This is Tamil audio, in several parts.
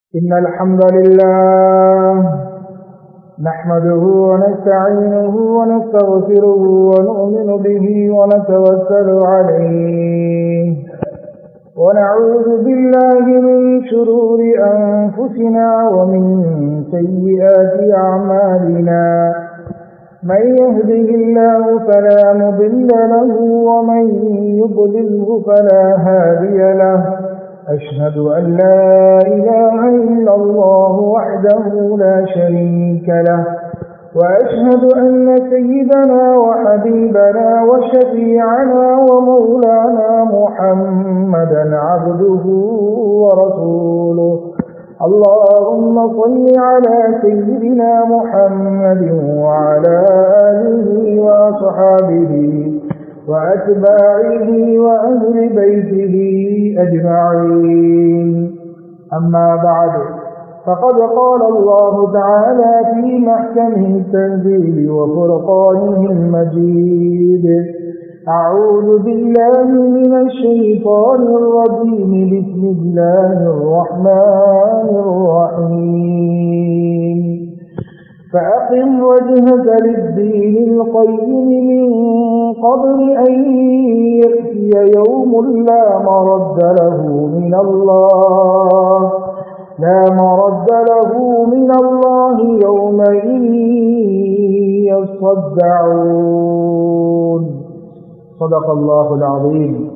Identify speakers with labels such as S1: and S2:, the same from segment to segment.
S1: إن الحمد لله نحمده ونستعينه ونستغفره ونؤمن به ونتوكل عليه ونعوذ بالله من شرور أنفسنا ومن سيئات أعمالنا من يهده الله فلا مضل له ومن يضلله فلا هادي له أشهد أن لا إله إلا الله وحده لا شريك له وأشهد أن سيدنا وحبيبنا وشفيعنا ومولانا محمدا عبده ورسوله اللهم صل على سيدنا محمد وعلى آله وأصحابه وأتباعه وأهل بيته أجمعين أما بعد فقد قال الله تعالى في محكمه التنزيل وفرقانه المجيد أعوذ بالله من الشيطان الرجيم بسم الله الرحمن الرحيم فأقم وجهك للدين القيم من قبل أن يأتي يوم لا مرد له من الله لا مرد له من الله يومئذ يصدعون صدق الله العظيم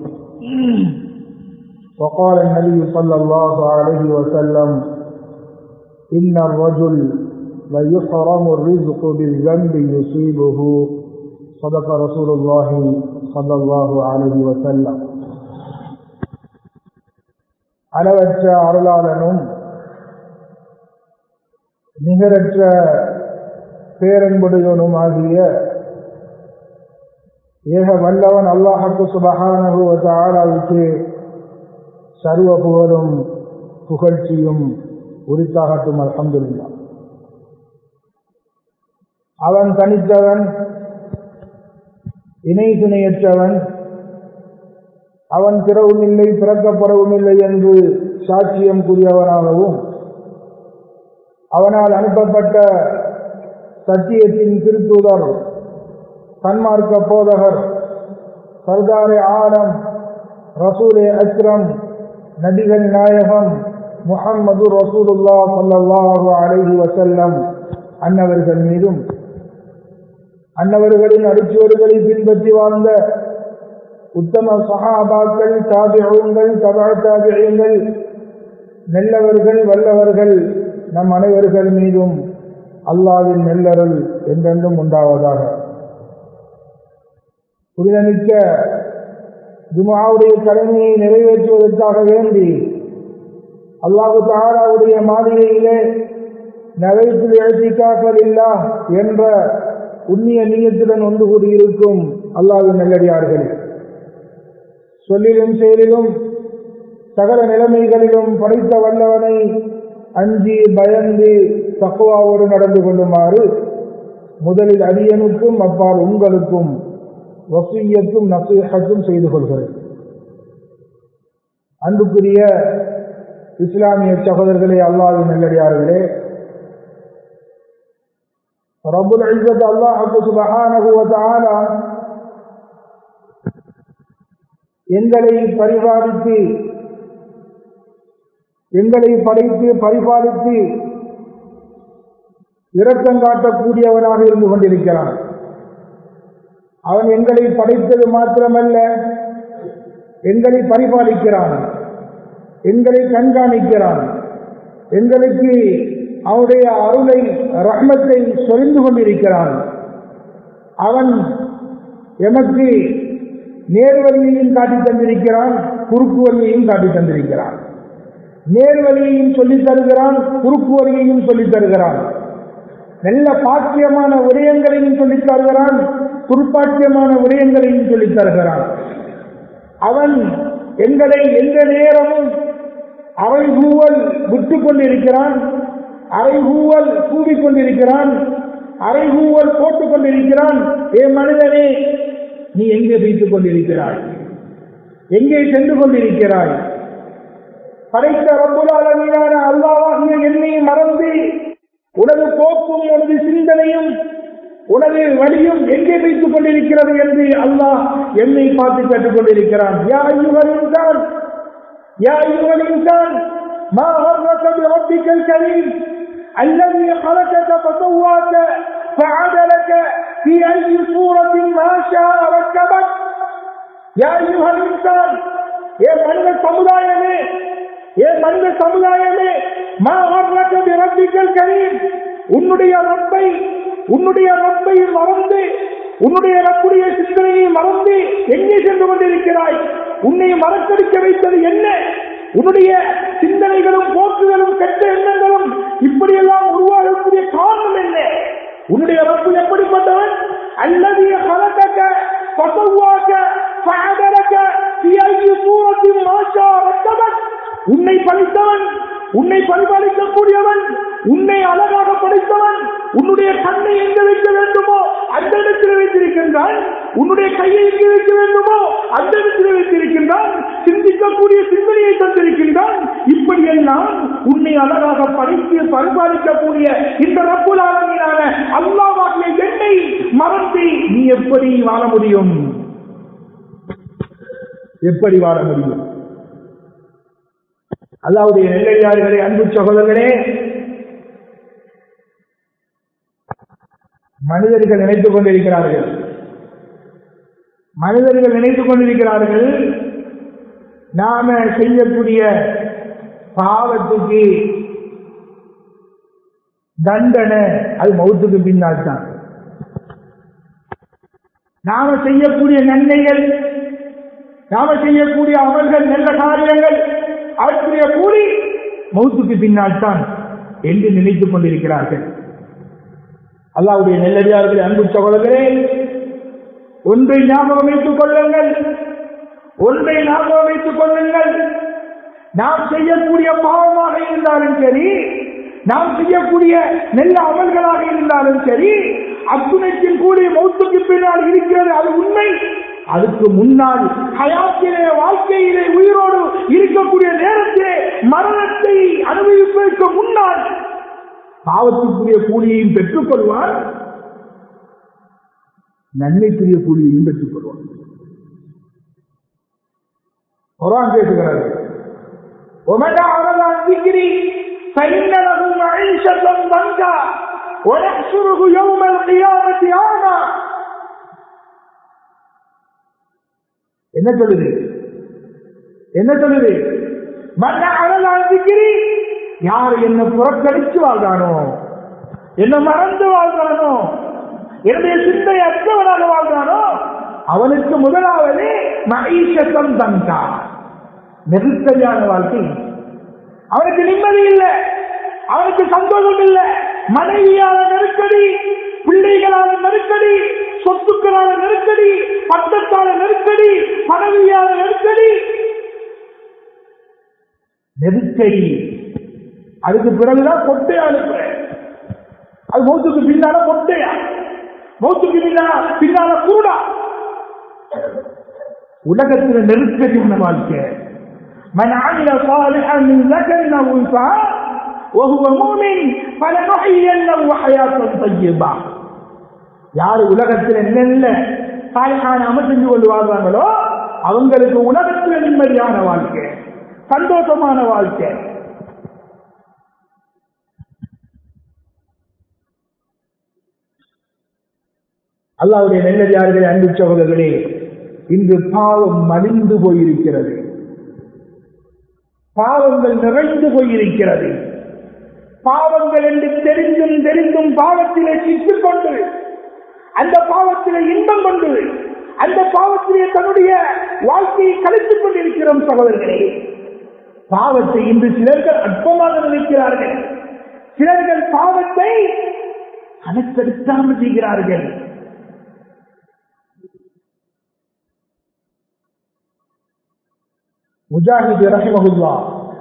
S1: وقال النبي صلى الله عليه وسلم إن الرجل ليحرم الرزق بالذنب يصيبه صدق رسول الله صلى الله عليه وسلم அளவற்ற அருளாளனும் நிகரற்ற பேரன்புடையவனும் ஆகிய ஏக வல்லவன் அல்லாஹக்கு சுபகானுக்கு சர்வ புகழும் புகழ்ச்சியும் உரித்தாகட்டும் அலமதுல்லா அவன் தனித்தவன் இணை துணையற்றவன் அவன் பிறவும் இல்லை பிறக்கப்படவும் இல்லை என்று சாட்சியம் கூறியவனாகவும் அவனால் அனுப்பப்பட்ட சத்தியத்தின் திருத்தூதர் சன்மார்க்க போதகர் சர்தாரே ஆலம் ரசூலே அக்ரம் நபிகள் நாயகம் முகம்மது ரசூலுல்லா சல்லாஹு அலஹி வசல்லம் அன்னவர்கள் மீதும் அன்னவர்களின் அடிச்சுவடுகளை பின்பற்றி வாழ்ந்த உத்தம சகாபாக்கள் தாபியங்கள் தபா தாபியங்கள் நல்லவர்கள் வல்லவர்கள் நம் அனைவர்கள் மீதும் அல்லாவின் நெல்லருள் என்றென்றும் உண்டாவதாக புனிதமிக்க ஜுமாவுடைய கடமையை நிறைவேற்றுவதற்காக வேண்டி அல்லாஹு தாராவுடைய மாதிரியிலே நகைத்து எழுத்திக்காக்கல் இல்லா என்ற உண்ணிய நீயத்துடன் ஒன்று கூடியிருக்கும் அல்லாவின் நல்லடியார்களே சொல்லிலும் செயலிலும் சகல நிலைமைகளிலும் படைத்த வல்லவனை அஞ்சி பயந்து தக்குவாவோடு நடந்து கொள்ளுமாறு முதலில் அடியனுக்கும் அப்பால் உங்களுக்கும் வசூயத்தும் நசீகத்தும் செய்து கொள்கிறேன் அன்புக்குரிய இஸ்லாமிய சகோதரர்களே அல்லாவின் நல்லடியார்களே ரபுல் ஐசத் அல்லாஹு சுபஹானகுவதான எங்களை பரிபாலித்து எங்களை படைத்து பரிபாலித்து இரக்கம் காட்டக்கூடியவனாக இருந்து கொண்டிருக்கிறான் அவன் எங்களை படைத்தது மாத்திரமல்ல எங்களை பரிபாலிக்கிறான் எங்களை கண்காணிக்கிறான் எங்களுக்கு அவனுடைய அருளை ரஹ்மத்தை சொரிந்து கொண்டிருக்கிறான் அவன் எமக்கு நேர்வழியையும் காட்டி தந்திருக்கிறான் குறுக்கு வழியையும் காட்டி தந்திருக்கிறான் நேர்வழியையும் சொல்லித் தருகிறான் குறுக்கு வழியையும் சொல்லித் தருகிறான் நல்ல பாக்கியமான விடயங்களையும் சொல்லித் தருகிறான் குறுப்பாக்கியமான விடயங்களையும் சொல்லித் தருகிறான் அவன் எங்களை எந்த நேரமும் அவை கூவல் விட்டு கொண்டிருக்கிறான் அரை கூவல் கூவிக்கொண்டிருக்கிறான் அரை கூவல் போட்டுக் கொண்டிருக்கிறான் ஏ மனிதனே நீ எங்கே வைத்துக் கொண்டிருக்கிறாய் எங்கே சென்று கொண்டிருக்கிறாய் படைத்த ரப்புலாளமீனான அல்லாவாகிய உனது சிந்தனையும் உனது வழியும் எங்கே வைத்துக் கொண்டிருக்கிறது என்று அல்லாஹ் என்னை பார்த்து கேட்டுக் கொண்டிருக்கிறான் யா ஐயுகள் இன்சான் யா ஐயுகள் இன்சான் ما غرك بربك الكريم الذي خلقك فسواك فعدلك في أي صورة ما شاء ركبك يا أيها الإنسان يا மனித சமுதாயமே ஏ மனித சமுதாயமே மா வர்றக பிரப்பிக்கல் கரீம் உன்னுடைய ரப்பை உன்னுடைய ரப்பை மறந்து உன்னுடைய ரப்புடைய சிந்தனையை மறந்து எங்கே சென்று கொண்டிருக்கிறாய் உன்னை மறக்கடிக்க வைத்தது என்ன உன்னுடைய சிந்தனைகளும் போக்குகளும் கெட்ட எண்ணங்களும் இப்படியெல்லாம் உருவாகக்கூடிய காரணம் என்ன உன்னுடைய ரப்பு எப்படிப்பட்டவன் அல்லது கலக்க பசவாக்க فعدلك في أي صورة ما شاء ركبك உன்னை படைத்தவன் உன்னை பரிபாலிக்கக்கூடியவன் உன்னை அழகாக படைத்தவன் உன்னுடைய கண்ணை எங்க வைக்க வேண்டுமோ அந்த இடத்தில் வைத்திருக்கின்றான் உன்னுடைய கையை எங்கே வைக்க வேண்டுமோ அந்த இடத்தில் வைத்திருக்கின்றான் சிந்திக்கக்கூடிய சிந்தனையை தந்திருக்கின்றான் இப்படியெல்லாம் உன்னை அழகாக படைத்து பரிபாலிக்கக்கூடிய இந்த ரப்புலாளனான அல்லாவாகிய என்னை மறந்து நீ எப்படி வாழ முடியும் எப்படி வாழ முடியும் அல்லாவுடைய நெல்லையார்களே அன்பு சகோதரர்களே மனிதர்கள் நினைத்துக் கொண்டிருக்கிறார்கள் மனிதர்கள் நினைத்துக் கொண்டிருக்கிறார்கள் நாம செய்யக்கூடிய பாவத்துக்கு தண்டனை அது மௌத்துக்கு பின்னால் தான் நாம செய்யக்கூடிய நன்மைகள் நாம செய்யக்கூடிய அமல்கள் நல்ல காரியங்கள் அவற்றுடைய கூலி மௌத்துக்கு பின்னால் தான் என்று நினைத்துக் கொண்டிருக்கிறார்கள் அல்லாவுடைய நெல்லடியார்கள் அன்பு சகோதரர்களே ஒன்றை ஞாபகம் வைத்துக் கொள்ளுங்கள் ஒன்றை ஞாபகம் வைத்துக் கொள்ளுங்கள் நாம் செய்யக்கூடிய பாவமாக இருந்தாலும் சரி நாம் செய்யக்கூடிய நல்ல அமல்களாக இருந்தாலும் சரி அத்துணைக்கும் கூடிய மௌத்துக்கு பின்னால் இருக்கிறது அது உண்மை அதுக்கு முன்னால் ஹயாத்திலே வாழ்க்கையிலே உயிரோடு இருக்கக்கூடிய நேரத்திலே மரணத்தை அனுபவிப்பதற்கு முன்னால் பாவத்துக்குரிய கூலியையும் பெற்றுக் கொள்வார் நன்மைக்குரிய கூலியையும் பெற்றுக் கொள்வார் குரான் பேசுகிறார் ومن أعرض عن ذكري فإن له معيشة ضنكا ونحشره يوم القيامة أعمى என்ன சொல்லுது என்ன சொல்லுது மன்ன அழகான் திக்கிரி யார் என்ன புறக்கணிச்சு வாழ்றானோ என்ன மறந்து வாழ்றானோ என்னுடைய சிந்தை அற்றவனாக வாழ்றானோ அவனுக்கு முதலாவது மகிஷத்தம் தங்கா நெருக்கடியான வாழ்க்கை அவனுக்கு நிம்மதி இல்லை அவனுக்கு சந்தோஷம் இல்லை மனைவியால நெருக்கடி பிள்ளைகளால நெருக்கடி சொத்துக்களால நெருக்கடி பட்டத்தால நெருக்கடி பதவியால நெருக்கடி நெருக்கடி அதுக்கு பிறகுதான் கொட்டையா அனுப்புறேன் அது மௌத்துக்கு பின்னால கொட்டையா மௌத்துக்கு பின்னால பின்னால கூடா உலகத்தில் நெருக்கடியான வாழ்க்கை من عمل صالحا من ذكر او انثى وهو مؤمن فلنحيينه حياه طيبه யார் உலகத்தில் என்னென்ன சாலிகான அமல் செஞ்சு கொண்டு வாழ்றாங்களோ அவங்களுக்கு உலகத்தில் நிம்மதியான வாழ்க்கை சந்தோஷமான வாழ்க்கை அல்லாவுடைய நெல்லடியார்களே அன்பு சகோதரர்களே இன்று பாவம் மலிந்து போயிருக்கிறது பாவங்கள் நிறைந்து போயிருக்கிறது பாவங்கள் என்று தெரிந்தும் தெரிந்தும் பாவத்திலே சிக்கிக் கொண்டு அந்த பாவத்திலே இன்பம் கொண்டு அந்த பாவத்திலே தன்னுடைய வாழ்க்கையை கழித்துக் கொண்டிருக்கிறோம் சகோதரர்களே பாவத்தை இன்று சிலர்கள் அற்பமாக நினைக்கிறார்கள் சிலர்கள் பாவத்தை கணக்கெடுக்காமல் செய்கிறார்கள் முஜாஹித் ரஹிமகுல்லா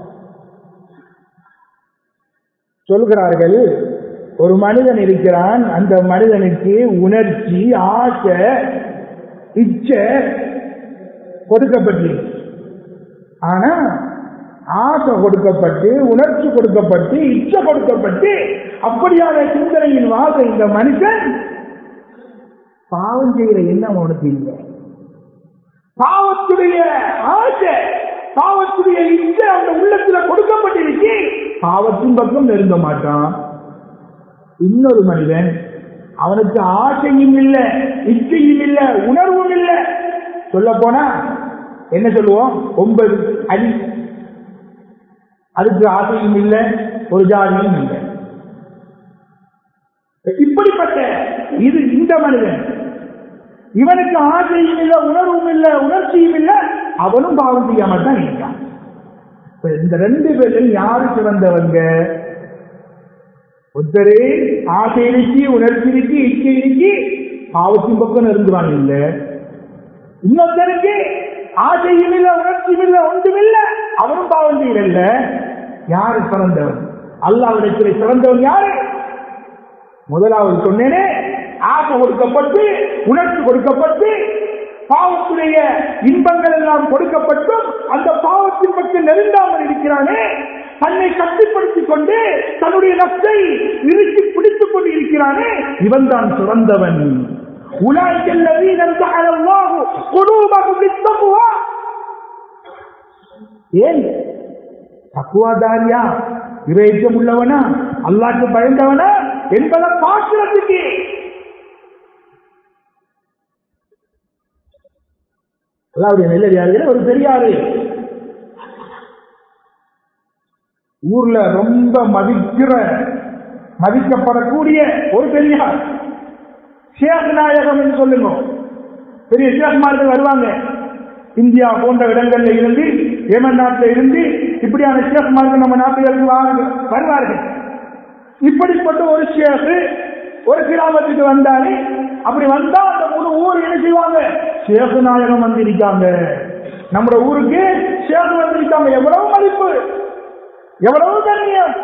S1: சொல்கிறார்கள் ஒரு மனிதன் இருக்கிறான் அந்த மனிதனுக்கு உணர்ச்சி ஆசை இச்சை கொடுக்கப்பட்டு ஆனா ஆசை கொடுக்கப்பட்டு உணர்ச்சி கொடுக்கப்பட்டு இச்சை கொடுக்கப்பட்டு அப்படியான சிந்தனையில் வாழ்ற இந்த மனுஷன் பாவம் செய்கிற எண்ணம் அவனுக்கு இல்லை பாவத்துடைய ஆசை பாவத்துடைய இச்சை அந்த உள்ளத்துல கொடுக்கப்பட்டிருக்கு பாவத்தின் பக்கம் நெருங்க மாட்டான் இன்னொரு மனிதன் அவனுக்கு ஆசையும் இல்லை இச்சையும் இல்லை உணர்வும் இல்லை சொல்ல போனா என்ன சொல்லுவோம் ஒன்பது அடி அதுக்கு ஆசையும் இல்லை ஒரு ஜாதியும் இல்லை இப்படிப்பட்ட இது இந்த மனிதன் இவனுக்கு ஆசையும் இல்லை உணர்வும் இல்லை உணர்ச்சியும் இல்லை அவனும் பாவம் செய்யாம தான் இருக்கான் இப்ப இந்த ரெண்டு பேரில் யாரு சிறந்தவங்க ஒருத்தரே ஆசை இருக்கு உணர்ச்சி இருக்கு இச்சை இருக்கு பாவத்தின் பக்கம் நெருங்குறான் இல்ல இன்னொருத்தருக்கு ஆசையும் இல்ல உணர்ச்சியும் இல்ல ஒன்றும் இல்ல அவனும் பாவம் செய்யல யாரு சிறந்தவன் அல்லாவிடத்தில் சிறந்தவன் யாரு முதலாவது சொன்னேனே ஆசை கொடுக்கப்பட்டு உணர்ச்சி கொடுக்கப்பட்டு பாவத்துடைய இன்பங்கள் எல்லாம் கொடுக்கப்பட்டும் அந்த பாவத்தின் பக்கம் நெருங்காமல் இருக்கிறானே தன்னை கட்டுப்படுத்திக் கொண்டு தன்னுடைய நஷ்டை இறுக்கி பிடித்துக் கொண்டு இருக்கிறானே இவன் தான் சிறந்தவன் ஏன் தக்குவாதாரியா விவேகம் உள்ளவனா அல்லாக்கு பயந்தவனா என்பதை பார்க்கிறதுக்கு அல்லாவுடைய நெல்லடியார்களே ஒரு பெரியாரு ஊர்ல ரொம்ப மதிக்கிற மதிக்கப்படக்கூடிய ஒரு பெரியார் ஷேக் நாயகம் என்று சொல்லுங்க பெரிய ஷேக்மார்கள் வருவாங்க இந்தியா போன்ற இடங்கள்ல இருந்து ஏமன் நாட்டில் இருந்து இப்படியான ஷேக்மார்கள் நம்ம நாட்டுகளுக்கு வாங்க வருவார்கள் இப்படிப்பட்ட ஒரு ஷேக் ஒரு கிராமத்துக்கு வந்தாரு அப்படி வந்தா அந்த முழு ஊர் என்ன செய்வாங்க ஷேக் நாயகம் வந்திருக்காங்க நம்ம ஊருக்கு ஷேக் வந்திருக்காங்க எவ்வளவு மதிப்பு எவ்வளவு கண்ணியம்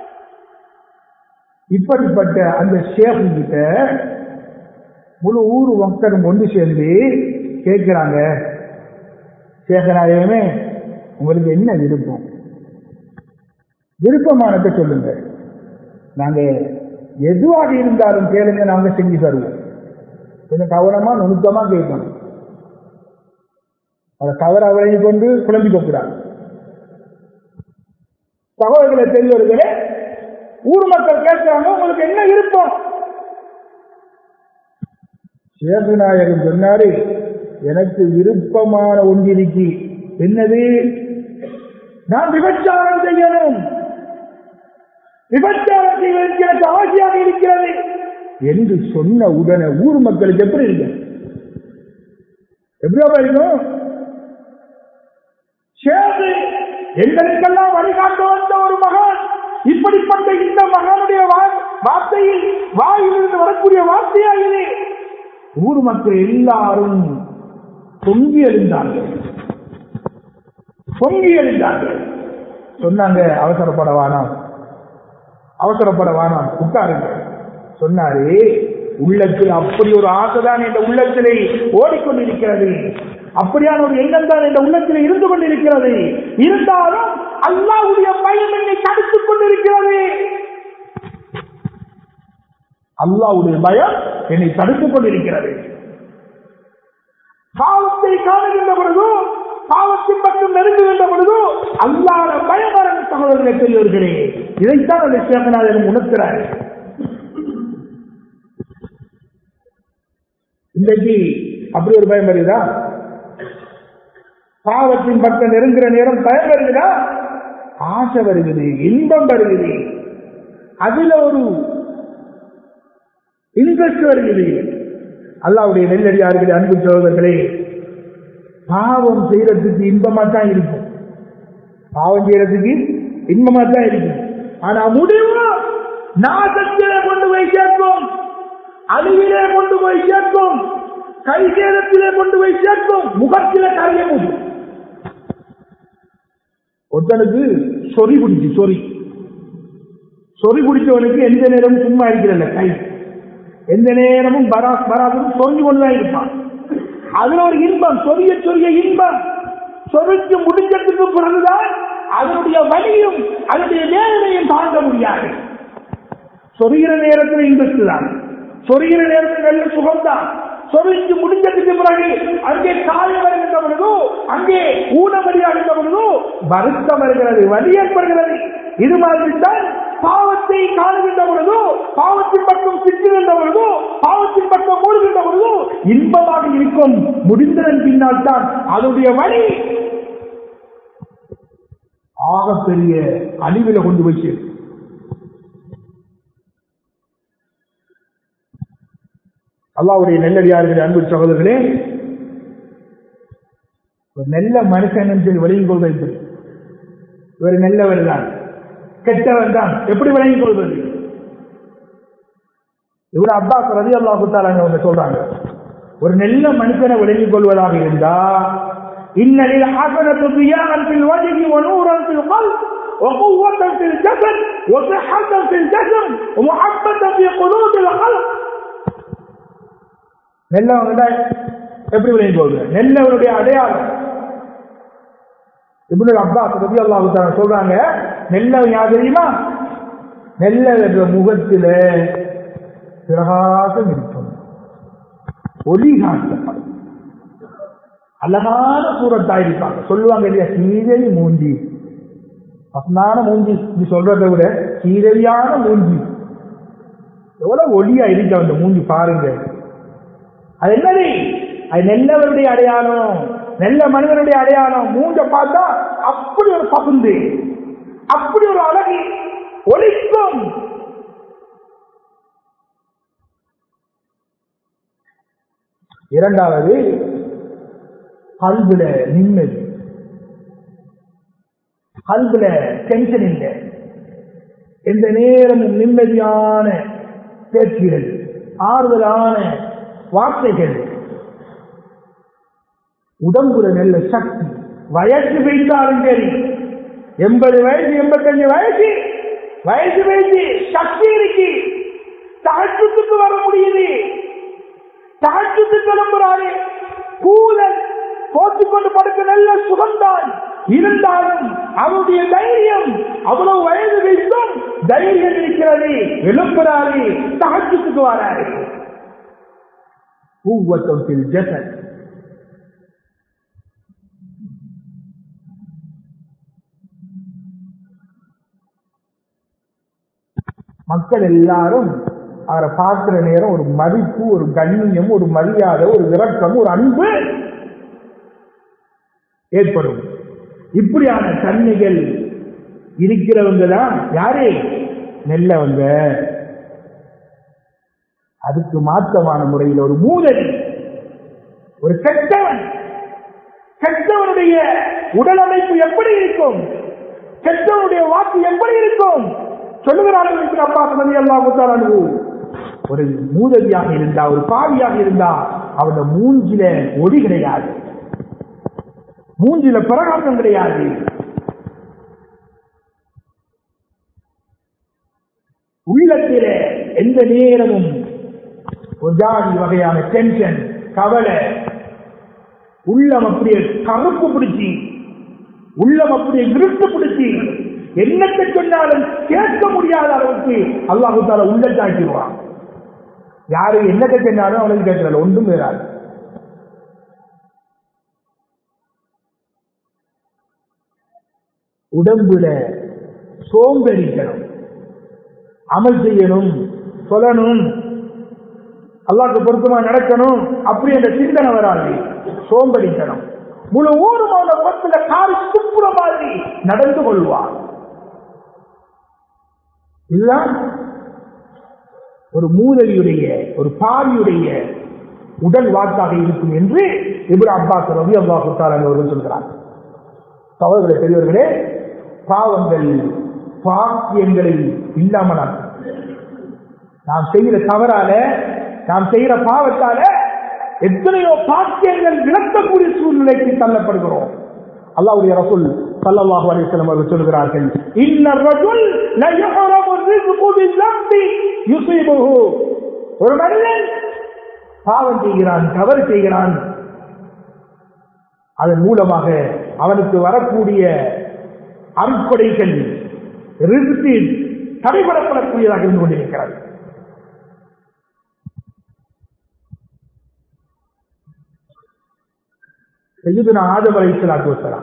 S1: இப்படிப்பட்ட அந்த ஷேக் கிட்ட முழு ஊர் மக்களும் ஒன்று சேர்ந்து கேட்கிறாங்க சேகராயமே உங்களுக்கு என்ன விருப்பம் விருப்பமானதை சொல்லுங்க நாங்க எதுவாக இருந்தாலும் கேளுங்க நாங்க செஞ்சு தருவோம் கொஞ்சம் கவனமா நுணுக்கமா கேட்கணும் அதை தவறு அவரை கொண்டு குழம்பிக்க கூடாது சகோதரர்களை தெரிந்தவர்களே ஊர் மக்கள் கேட்கிறாங்க உங்களுக்கு என்ன விருப்பம் சேதுநாயகன் சொன்னாரு எனக்கு விருப்பமான ஒன்றிருக்கு என்னது நான் விபச்சாரம் செய்யணும் விபச்சாரம் செய்வதற்கு எனக்கு ஆசையாக இருக்கிறது என்று சொன்ன உடனே ஊர் மக்களுக்கு எப்படி இருக்கு எப்படியா இருக்கும் சேது எங்களுக்கெல்லாம் வழிகாட்ட வந்த ஒரு மகன் இப்படிப்பட்ட இந்த மகனுடைய வார்த்தையில் வாயிலிருந்து வரக்கூடிய வார்த்தையா இது ஊர் மக்கள் எல்லாரும் பொங்கி எழுந்தார்கள் பொங்கி எழுந்தார்கள் சொன்னாங்க அவசரப்பட வேணாம் அவசரப்பட வேணாம் உட்காருங்க சொன்னாரு உள்ளத்தில் அப்படி ஒரு ஆசைதான் இந்த உள்ளத்திலே ஓடிக்கொண்டிருக்கிறது அப்படியான ஒரு எண்ணம் தான் இந்த உள்ளத்தில் இருந்து கொண்டிருக்கிறது இருந்தாலும் அல்லாவுடைய பயம் என்னை தடுத்துக் கொண்டிருக்கிறது அல்லாவுடைய பயம் என்னை தடுத்துக் கொண்டிருக்கிறது பாவத்தை காணுகின்ற பொழுதோ பாவத்தின் பக்கம் நெருங்குகின்ற பொழுதோ அல்லாத பயமரங்க சகோதரர்களை பெரியவர்களே இதைத்தான் அந்த சேகநாதன் உணர்த்துறார் இன்றைக்கு அப்படி ஒரு பயம் வருதா பாவத்தின் பக்கம் நெருங்குற நேரம் பயம் வருகிறா ஆசை வருகிறது இன்பம் வருகிறது அதுல ஒரு இன்ட்ரெஸ்ட் வருகிறது அல்லாவுடைய நெல்லடியார்களே அன்பு சோதர்களே பாவம் செய்யறதுக்கு இன்பமா தான் இருக்கும் பாவம் செய்யறதுக்கு இன்பமா தான் இருக்கும் ஆனா முடிவு நாசத்திலே கொண்டு போய் சேர்க்கும் அழிவிலே கொண்டு போய் சேர்க்கும் கைசேதத்திலே கொண்டு போய் சேர்க்கும் முகத்திலே காரிய முடியும் ஒருத்தனுக்கு சொறி பிடிச்சு சொறி சொறி பிடிச்சவனுக்கு எந்த நேரமும் சும்மா இருக்கிறல்ல கை எந்த நேரமும் பராபரும் சொரிஞ்சு கொண்டுதான் இருப்பான் அதுல ஒரு இன்பம் சொரிய சொரிய இன்பம் சொரிஞ்சு முடிஞ்சதுக்கு பிறகுதான் அதனுடைய வலியும் அதனுடைய வேதனையும் தாங்க முடியாது சொருகிற நேரத்தில் இன்பத்து தான் சொருகிற நேரத்தில் நல்ல சுகம்தான் சொருகி முடிஞ்சதுக்கு பிறகு அங்கே காயம் வருகின்ற பொழுதோ அங்கே ஊனவழி அடைந்த பொழுதோ வருத்தம் வருகிறது வலி ஏற்படுகிறது இது மாதிரி தான் பாவத்தை காணுகின்ற பொழுதோ பாவத்தின் பக்கம் சிக்குகின்ற பொழுதோ பாவத்தின் பக்கம் மூடுகின்ற பொழுதோ இன்பமாக இருக்கும் முடிந்ததன் பின்னால் தான் அதனுடைய வழி ஆகப்பெரிய அழிவில கொண்டு போய் சேரும் அல்லாவுடைய நெல்லடியார்கள் அன்பு சகோதரர்களே ஒரு நல்ல மனுஷன் சொல்லி விளங்கிக் கொள்வது எப்படி இவர் நல்லவர் தான் கெட்டவர் தான் எப்படி விளங்கிக் கொள்வது இவர் அப்பாஸ் ரதி அல்லா குத்தாலாங்க அவங்க சொல்றாங்க ஒரு நல்ல மனுஷனை விளங்கிக் கொள்வதாக இருந்தா இன்னலில் حسنة ضياء في الوجه ونورا في القلب وقوة في الجسد وصحة في الجسم ومحبة في قلوب الخلق நெல்லவங்க எப்படி விளையும் போகுது நெல்லவனுடைய அடையாளம் இப்படி அப்பாஸ் ரதி அல்லாஹு சொல்றாங்க நெல்லவன் யார் தெரியுமா நெல்ல என்ற முகத்தில பிரகாசம் இருக்கும் ஒளி காட்டப்படும் அழகான சூரத்தாய் இருப்பாங்க சொல்லுவாங்க இல்லையா சீரழி மூஞ்சி பசனான மூஞ்சி நீ சொல்றதை விட சீரழியான மூஞ்சி எவ்வளவு ஒளியா இருக்கு அந்த மூஞ்சி பாருங்க அது என்னது அது நெல்லவருடைய அடையாளம் நெல்ல மனிதனுடைய அடையாளம் மூஞ்ச பார்த்தா அப்படி ஒரு பகுந்து அப்படி ஒரு அழகு ஒளிக்கும் இரண்டாவது கல்வில நிம்மதி கல்வில டென்ஷன் இல்லை எந்த நேரமும் நிம்மதியான பேச்சுகள் ஆறுதலான வார்த்தைகள் உடம்புல நல்ல சக்தி வயசு வைத்தாலும் சரி எண்பது வயசு எண்பத்தஞ்சு வயசு வயசு வயசு சக்தி இருக்கு தகச்சத்துக்கு வர முடியுது தகச்சத்து கிளம்புறாரு கூலன் போட்டுக்கொண்டு படுக்க நல்ல சுகம்தான் இருந்தாலும் அவருடைய தைரியம் அவ்வளவு வயது வைத்தும் தைரியம் இருக்கிறது எழுப்புறாரு தகச்சத்துக்கு வராரு قوة في الجسد மக்கள் எல்லாரும் அவரை பார்க்கிற நேரம் ஒரு மதிப்பு ஒரு கண்ணியம் ஒரு மரியாதை ஒரு இரக்கம் ஒரு அன்பு ஏற்படும் இப்படியான தன்மைகள் இருக்கிறவங்க தான் யாரே நெல்லவங்க அதுக்கு மாற்றமான முறையில் ஒரு மூதல் ஒரு கெட்டவன் கெட்டவனுடைய உடல் அமைப்பு எப்படி இருக்கும் கெட்டவனுடைய வாக்கு எப்படி இருக்கும் சொல்லுகிறார்கள் அப்பா மதி அல்லா முத்தாரனு ஒரு மூதவியாக இருந்தா ஒரு பாவியாக இருந்தா அவனோட மூஞ்சில ஒளி கிடையாது மூஞ்சில பிரகாசம் கிடையாது உள்ளத்தில எந்த நேரமும் ஒரு ஜாதி வகையான டென்ஷன் கவலை உள்ளம் அப்படியே கருப்பு பிடிச்சி உள்ளம் அப்படியே விருட்டு பிடிச்சி என்னத்தை சொன்னாலும் கேட்க முடியாத அளவுக்கு அல்லாஹு தால உள்ளத்தாக்கிடுவான் யாரு என்னத்தை சொன்னாலும் அவனுக்கு கேட்கல ஒன்றும் வேறாது உடம்புல சோம்பெறிக்கணும் அமல் செய்யணும் சொல்லணும் அல்லாக்கு பொருத்தமா நடக்கணும் அப்படி என்ற சிந்தனை வராது சோம்படித்தனம் முழு ஊரும் அந்த முகத்துல காரி துப்புற மாதிரி நடந்து கொள்வார் இதுதான் ஒரு மூதவியுடைய ஒரு பாவியுடைய உடல் வாக்காக இருக்கும் என்று இப்ரா அப்பாஸ் ரவி அவ்வா குத்தாரன் அவர்கள் சொல்கிறார் சகோதர பெரியவர்களே பாவங்கள் பாக்கியங்களை இல்லாமல் நாம் செய்கிற தவறால நாம் செய்கிற பாவத்தால எத்தனையோ பாக்கியங்கள் விளக்கக்கூடிய சூழ்நிலைக்கு தள்ளப்படுகிறோம் அல்லாவுடைய ரசூல் சல்லல்லாஹு அலைஹி வஸல்லம் அவர்கள் சொல்கிறார்கள் இன்ன ரஜுல் ல யுஹரமு ரிஸ்கு பிஸ்ஸம்பி யுஸிபுஹு ஒரு மனிதன் பாவம் செய்கிறான் தவறு செய்கிறான் அதன் மூலமாக அவனுக்கு வரக்கூடிய அருட்கொடைகள் ரிஸ்கி தடைபடப்படக்கூடியதாக இருந்து கொண்டிருக்கிறது சையதுனா ஆதம் அலை சலாத்து வசலாம்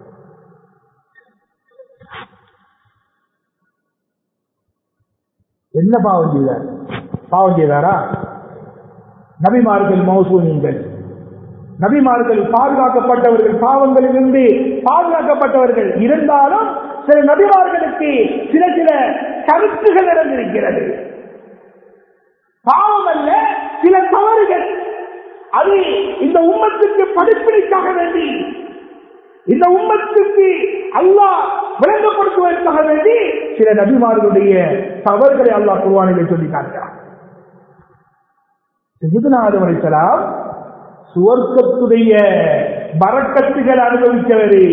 S1: என்ன பாவம் செய்தார் பாவம் செய்தாரா நபிமார்கள் மௌசூனியங்கள் நபிமார்கள் பாதுகாக்கப்பட்டவர்கள் பாவங்களிலிருந்து பாதுகாக்கப்பட்டவர்கள் இருந்தாலும் சில நபிமார்களுக்கு சில சில கருத்துகள் நடந்திருக்கிறது பாவம் அல்ல சில தவறுகள் அது இந்த உம்மத்துக்கு படிப்பினைக்காக வேண்டி இந்த உம்மத்துக்கு அல்லாஹ் விளங்கப்படுத்துவதற்காக வேண்டி சில நபிமார்களுடைய தவறுகளை அல்லாஹ் குர்வானிலே சொல்லி காட்டுகிறார் ஆதம் அலைசலாம் சுவர்க்கத்துடைய பறக்கத்துகள் அனுபவித்தவரே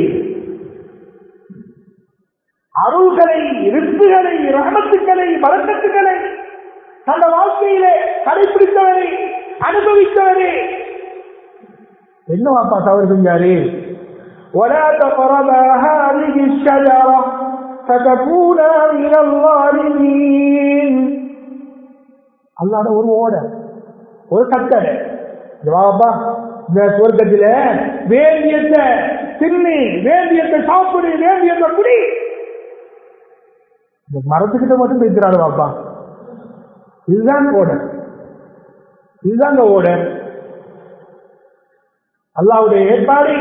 S1: அருள்களை ரிப்புகளை ரகமத்துக்களை பறக்கத்துக்களை தந்த வாழ்க்கையிலே கடைபிடித்தவரே அனுபவித்தவரே என்ன வாப்பா தவறு செஞ்சாரு ولا تقربا هذه الشجرة فتكونا من الظالمين அல்லாட ஒரு ஓட ஒரு கட்டளை ஜவாபா இந்த சொர்க்கத்தில வேண்டியத்தை தின்னி வேண்டியத்தை சாப்பிடு வேண்டியத்தை குடி இந்த மரத்துக்கிட்ட மட்டும் பேசுறாரு பாப்பா இதுதான் ஓடர் இதுதான் ஓடர் அல்லாவுடைய ஏற்பாடு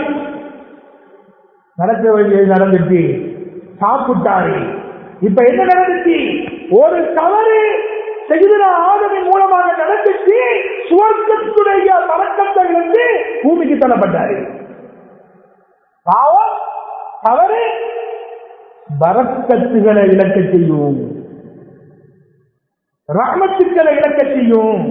S1: நடக்க வேண்டியது நடந்துச்சு சாப்பிட்டாரு இப்ப என்ன நடந்துச்சு ஒரு தவறு செய்தன ஆதவின் மூலமாக நடந்துச்சு சுவர்க்கத்துடைய பழக்கத்தை இருந்து பூமிக்கு தள்ளப்பட்டாரு பாவம் தவறு பரக்கத்துகளை இழக்க செய்யும் ரஹமத்துக்களை இழக்க செய்யும்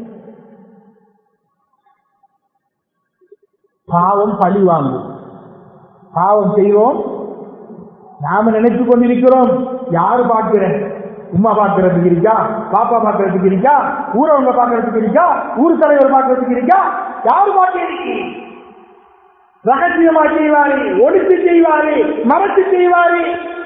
S1: பாவம் பழி வாங்கும் பாவம் செய்வோம் நாம நினைத்து கொண்டிருக்கிறோம் யாரு பார்க்கிறேன் உமா பார்க்கறதுக்கு இருக்கா பாப்பா பார்க்கறதுக்கு இருக்கா ஊரவங்க பார்க்கறதுக்கு இருக்கா ஊர் தலைவர் பார்க்கறதுக்கு இருக்கா யாரு பார்க்க ரகசியமா செய்வாரு ஒடுத்து செய்வாரு மறைத்து செய்வாரு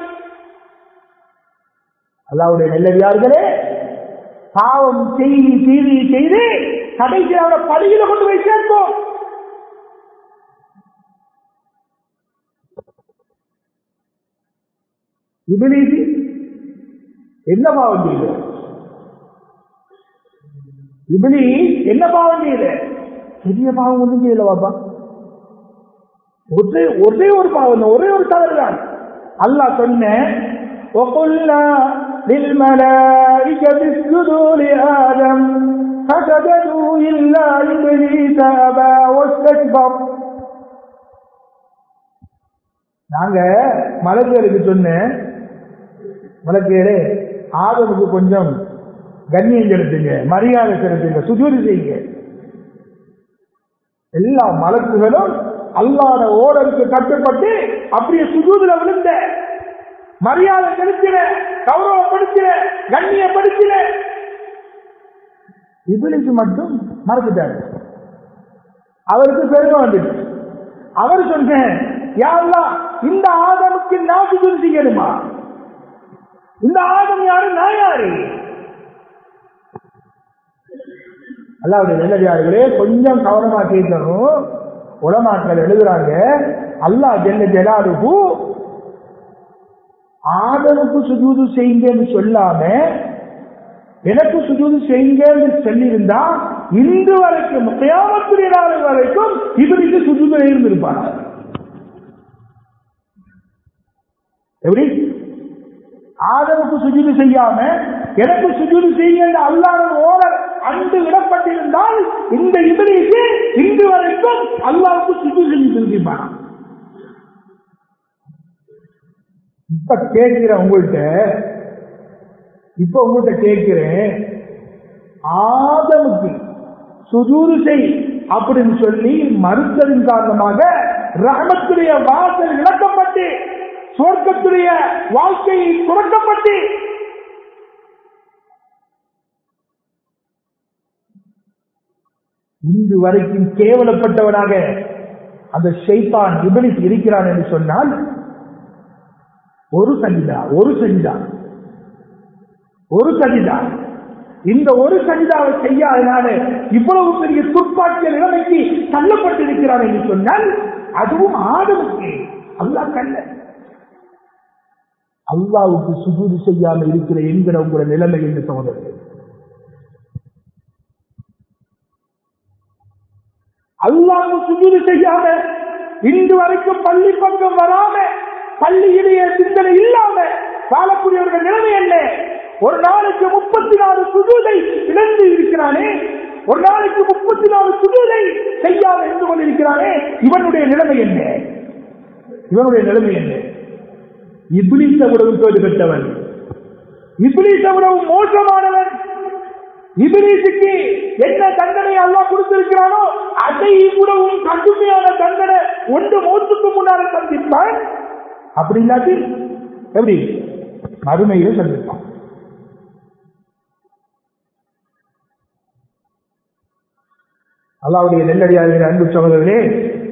S1: அல்லாவுடைய நல்லவியார்களே பாவம் செய்தி செய்தி செய்து கடைசி அவரை பழியில கொண்டு போய் சேர்ப்போம் இபிலிசி என்ன பாவம் செய்த இபிலி என்ன பாவம் செய்த பெரிய பாவம் ஒன்றும் செய்யல பாப்பா ஒரே ஒரே ஒரு பாவம் தான், ஒரே ஒரு தவறு தான் அல்லாஹ் சொன்ன وقلنا للملائكة اسجدوا لآدم فسجدوا إلا إبليس أبى واستكبر நாங்க மலக்குகளுக்கு சொன்ன மலக்குகளே ஆதமுக்கு கொஞ்சம் கண்ணியம் செலுத்துங்க மரியாதை செலுத்துங்க சுஜூரி செய்யுங்க எல்லா மலக்குகளும் அல்லாத ஓடருக்கு கட்டுப்பட்டு அப்படியே சுஜூதுல விழுந்த மரியாதை செலுத்தின கௌரவப்படுத்தின கண்ணியப்படுத்தின இபிலிக்கு மட்டும் மறந்துட்டாரு அவருக்கு பெருமை வந்துட்டு அவர் சொன்ன யாருலா இந்த ஆதமுக்கு நான் சுஜூது செய்யணுமா இந்த ஆதம் யாரு நான் யாரு அல்லாவுடைய நல்லடியார்களே கொஞ்சம் கவனமா கேட்கணும் உலமாக்கள் எழுதுறாங்க அல்லாஹ் ஜெல்ல ஜலாலுகு ஆதமுக்கு சுஜூது செய்யுங்கன்னு சொல்லாம எனக்கு சுஜூது செய்யுங்கன்னு சொல்லியிருந்தா இன்று வரைக்கும் கியாமத்துடைய நாள் வரைக்கும் இவருக்கு சுஜூது இருந்திருப்பாங்க எப்படி ஆதமுக்கு சுஜூது செய்யாம எனக்கு சுஜூது செய்யுங்க அல்லாத ஓரர் அன்று விடப்பட்டிருந்தால் இந்த இவருக்கு இன்று வரைக்கும் அல்லாவுக்கு சுஜூது செஞ்சு செஞ்சிருப்பாங்க இப்ப கேட்கிற உங்கள்கிட்ட இப்ப உங்கள்கிட்ட கேட்கிறேன் ஆதமுக்கு சுஜூது செய் அப்படின்னு சொல்லி மறுத்ததின் காரணமாக ரஹமத்துடைய வாசல் இழக்கப்பட்டு சுவர்க்கத்துடைய வாழ்க்கை துறக்கப்பட்டு இன்று வரைக்கும் கேவலப்பட்டவனாக அந்த ஷைத்தான் இபலிஸ் இருக்கிறான் என்று சொன்னால் ஒரு சஜிதா ஒரு சஜிதா ஒரு சஜிதா இந்த ஒரு சஜிதாவை செய்யாதனால இவ்வளவு பெரிய துப்பாக்கிய நிலைமைக்கு தள்ளப்பட்டிருக்கிறார் என்று சொன்னால் அதுவும் ஆதமுக்கு அல்லாஹ் கல்ல அல்லாவுக்கு சுஜூது செய்யாமல் இருக்கிற என்கிற உங்களோட நிலைமை என்று சகோதரர்கள் அல்லாஹ் சுஜூது செய்யாம இன்று வரைக்கும் பள்ளி பக்கம் வராம பள்ளியிலேயே சிந்தனை இல்லாம வாழக்கூடியவர்கள் நிலைமை என்ன ஒரு நாளைக்கு முப்பத்தி நாலு சுஜூதை இழந்து இருக்கிறானே ஒரு நாளைக்கு முப்பத்தி நாலு சுஜூதை செய்யாமல் இருந்து கொண்டிருக்கிறானே இவனுடைய நிலைமை என்ன இவனுடைய நிலைமை என்ன இப்ளீச விடவும் பேறு பெற்றவன் இப்ளீச விடவும் மோசமானவன் இபிலிசுக்கு என்ன தண்டனை அல்லா கொடுத்திருக்கிறானோ அதை விடவும் கடுமையான தண்டனை ஒன்று மோத்துக்கு முன்னால சந்திப்பான் அப்படி இல்லாட்டி எப்படி மறுமையில சந்திப்பான் அல்லாவுடைய நெல்லடியாகிற அன்பு சகோதரர்களே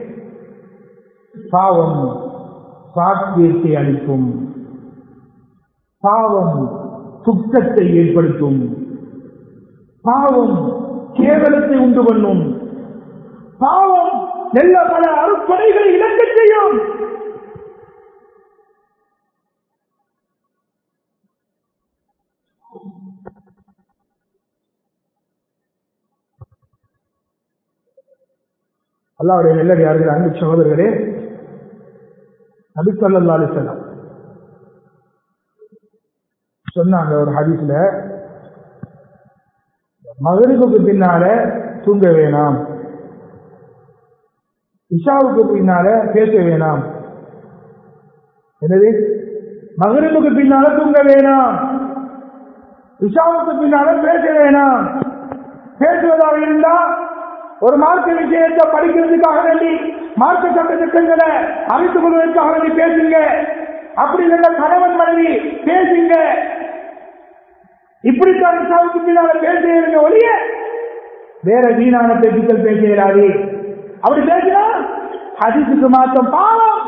S1: பாவம் சாத்தியத்தை அளிக்கும் பாவம் துக்கத்தை ஏற்படுத்தும் பாவம் கேவலத்தை உண்டு பண்ணும் பாவம் நல்ல பல அறுப்படைகளை இழக்க செய்யும் அல்லாவுடைய நெல்லடியார்கள் அன்பு சகோதரர்களே நபிசல்லா அலிசல்லாம் சொன்னாங்க ஒரு ஹதீஸ்ல மகரிபுக்கு பின்னால தூங்க வேணாம் இஷாவுக்கு பின்னால பேச வேணாம் என்னது மகரிபுக்கு பின்னால தூங்க வேணாம் இஷாவுக்கு பின்னால பேச வேணாம் பேசுவதாக இருந்தா ஒரு மார்க்க விஷயத்தை படிக்கிறதுக்காக வேண்டி மார்க்க சட்ட திட்டங்களை அறிந்து கொள்வதற்காக வேண்டி பேசுங்க அப்படி இல்லைன்னா கணவன் மனைவி பேசுங்க இப்படித்தான் இஸ்லாமுக்கு பின்னால பேசுகிறீங்க ஒழிய வேற வீணான பேச்சுக்கள் பேச இயலாது அப்படி பேசினா ஹதீஸுக்கு மாற்றம் பாவம்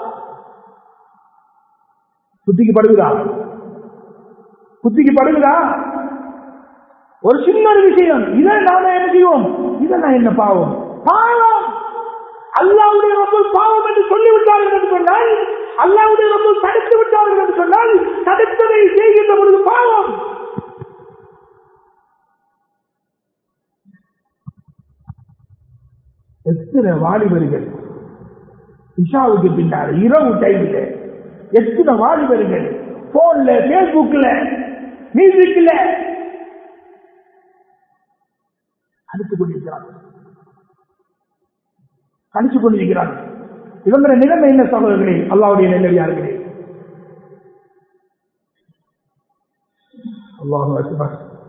S1: புத்திக்கு படுகுதா புத்திக்கு படுகுதா ஒரு சின்ன ஒரு விஷயம் இதை நாம என்ன செய்வோம் இதெல்லாம் என்ன பாவம் பாவம் அல்லாவுடைய ரொம்ப பாவம் என்று சொல்லிவிட்டார்கள் என்று சொன்னால் அல்லாவுடைய ரொம்ப தடுத்து விட்டார்கள் என்று சொன்னால் தடுத்ததை செய்கின்ற பொழுது பாவம் எத்தனை வாலிபர்கள் இஷாவுக்கு பின்னால் இரவு டைம்ல எத்தனை வாலிபர்கள் போன்ல பேஸ்புக்ல மியூசிக்ல அடித்துக் கொண்டிருக்கிறார்கள் கணிச்சுக் கொண்டிருக்கிறார்கள் இவங்கிற நிலைமை என்ன சகோதரர்களே அல்லாவுடைய நெல்லடியார்களே அல்லாஹ்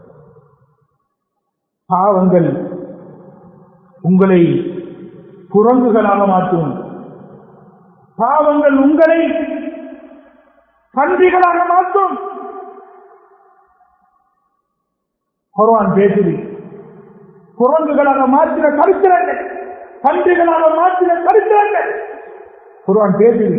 S1: பாவங்கள் உங்களை குரங்குகளாக மாற்றும் பாவங்கள் உங்களை பன்றிகளாக மாற்றும் குர்ஆன் பேசுது குரங்குகளாக மாற்றின கருத்திரங்கள் பன்றிகளாக மாற்றின கருத்திரங்கள் குர்ஆன் பேசுது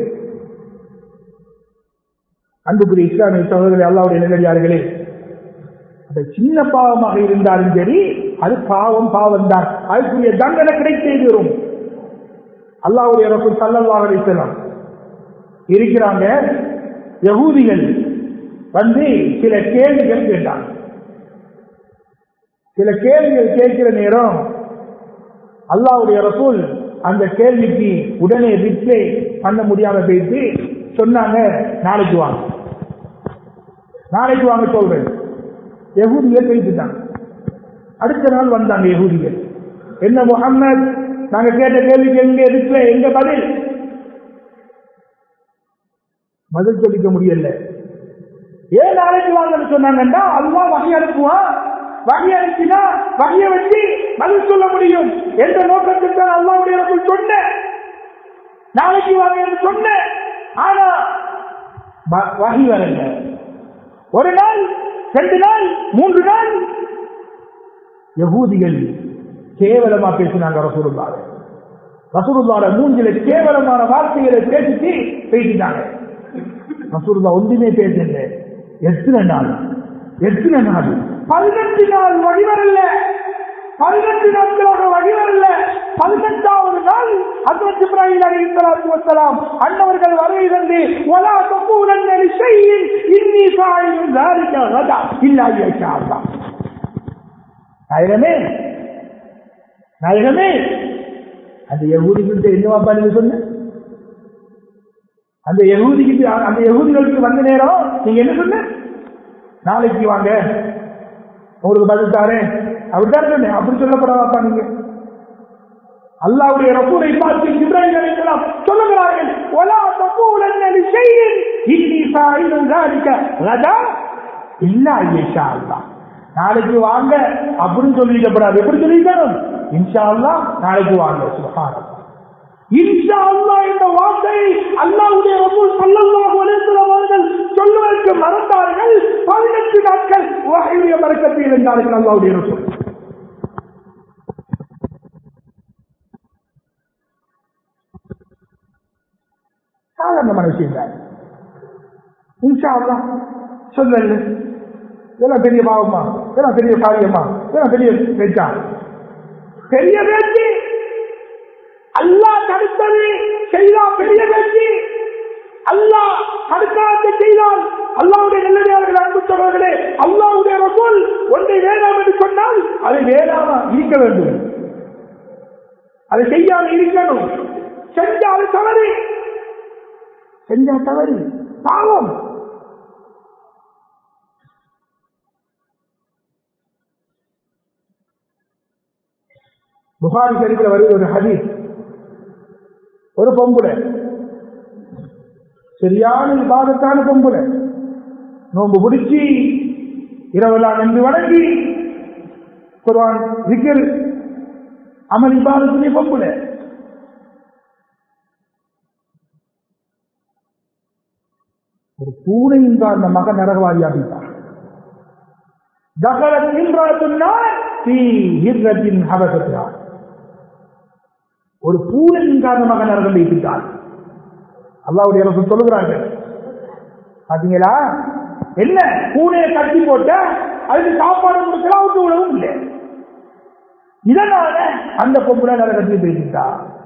S1: அன்புக்குரிய இஸ்லாமிய சகோதரர்களே அல்லாவுடைய நிலையாளர்களே அந்த சின்ன பாவமாக இருந்தாலும் சரி அது பாவம் பாவம் தான் அதுக்குரிய தண்டனை கிடைத்தே தரும் அல்லாவுடைய ரசூல் சல்லல்லாஹு அலைஹி வஸல்லம் இருக்கிறாங்க யகூதிகள் வந்து சில கேள்விகள் கேட்டாங்க சில கேள்விகள் கேட்கிற நேரம் அல்லாவுடைய ரசூல் அந்த கேள்விக்கு உடனே ரிப்ளை பண்ண முடியாம போயிட்டு சொன்னாங்க நாளைக்கு வாங்க நாளைக்கு வாங்க சொல்றேன் யகூதிகள் பேசிட்டாங்க அடுத்த நாள் வந்தாங்க யகூதிகள் என்ன முகம்மது நாங்க கேட்ட கேள்விக்கு எங்க ரிப்ளை எங்க பதில் பதில் சொல்லிக்க முடியல ஏன் நாளைக்கு வாங்கன்னு சொன்னாங்கன்னா அல்லா வகை அனுப்புவான் வகை அனுப்பினா வகையை வச்சு பதில் சொல்ல முடியும் எந்த நோக்கத்துக்கு தான் அல்லாவுடைய ரசூல் சொன்ன நாளைக்கு வாங்க என்று சொன்ன ஆனா வ- வகை வரல ஒரு நாள் ரெண்டு நாள் மூன்று நாள் யகூதிகள் கேவலமா பேசினாங்க ரசூலுல்லாஹ் ரசூலுல்லாஹ் மூஞ்சில கேவலமான வார்த்தைகளை பேசிட்டு பேசிட்டாங்க ரசூலுல்லா ஒன்றுமே பேசல எத்தனை நாள் எத்தனை நாள் பதினெட்டு நாள் வழிவரல பதினெட்டு நாட்களாக வழிவரல பதினெட்டாவது நாள் ஹசரத் இப்ராஹிம் அலைஹிஸ்ஸலாத்து வஸ்ஸலாம் அன்னவர்கள் வருகை தந்து வலா தகூலன்ன லிஷைஇன் இன்னி ஃபாயிலுன் ذلك غدا இல்லா இன்ஷா அல்லாஹ் நாயகமே நாயகமே அந்த யகூதிகிட்ட என்னவாப்பா நீங்க சொன்ன அந்த யகூதிக்கு அந்த யகூதிகளுக்கு வந்த நேரம் நீங்க என்ன சொன்ன நாளைக்கு வாங்க உங்களுக்கு பதில் தாரேன் அப்படித்தான் சொன்னேன் அப்படி சொல்லப்படாதாப்பா நீங்க அல்லாவுடைய ரசூலை பார்த்து இப்ராஹிம் அலைஹிஸ்ஸலாம் சொல்லுகிறார்கள் வலா தகூலன்ன லிஷைஇன் இன்னி ஃபாயிலுன் ذلك غدا இல்லா இன்ஷா அல்லாஹ் நாளைக்கு வாங்க அப்படின்னு சொல்லிக்கப்படாது எப்படி சொல்லிக்கணும் இன்ஷா அல்லாஹ் நாளைக்கு வாங்க சுபஹானல்லாஹ் இன்ஷா அல்லாஹ் என்ற வார்த்தை அல்லாஹ்வுடைய ரசூல் ஸல்லல்லாஹு அலைஹி வஸல்லம் அவர்கள் சொல்லுவதற்கு மறந்தார்கள் 18 நாட்கள் வஹீடைய பரக்கத்தில் இருந்தார்கள் அல்லாஹ்வுடைய ரசூல் சாதாரணமான விஷயம் தான் இன்ஷா அல்லாஹ் சொல்லல இதெல்லாம் பெரிய பாவமா இதெல்லாம் பெரிய காரியமா இதெல்லாம் பெரிய பேச்சா பெரிய பேச்சு அல்லாஹ் தடுத்தது செய்தா பெரிய பேச்சு அல்லாஹ் தடுக்காத செய்தால் அல்லாவுடைய நல்லடியார்கள் அன்பு சொல்வர்களே அல்லாவுடைய ரசூல் ஒன்றை வேண்டாம் என்று சொன்னால் அது வேண்டாமா இருக்க வேண்டும் அதை செய்யாமல் இருக்கணும் செஞ்சால் தவறு செஞ்சா தவறு பாவம் புகாரி சரிவில் வருகிற ஒரு ஹதீஸ் ஒரு பொம்புல சரியான விவாதத்தான பொம்புல நோன்பு பிடிச்சி இரவெல்லாம் நின்று வணங்கி குர்ஆன் விக்கர் அமல் இபாதத்திலே பொம்புல ஒரு பூனையின் காரணமாக நரகவாதியாகிட்டார் தகலத் இம்ராத்துன்னார் தீ ஹிர்ரத்தின் ஹபசத்தினார் ஒரு பூனையின் காரணமாக நரகம் வைத்துட்டார் அல்லாவுடைய அரசு சொல்லுகிறார்கள் பாத்தீங்களா என்ன பூனையை கட்டி போட்ட அதுக்கு சாப்பாடு கொடுக்கலாம் அவுட்டு உணவும் இல்லை இதனால அந்த பொம்பளை நரகத்தில் போய்கிட்டா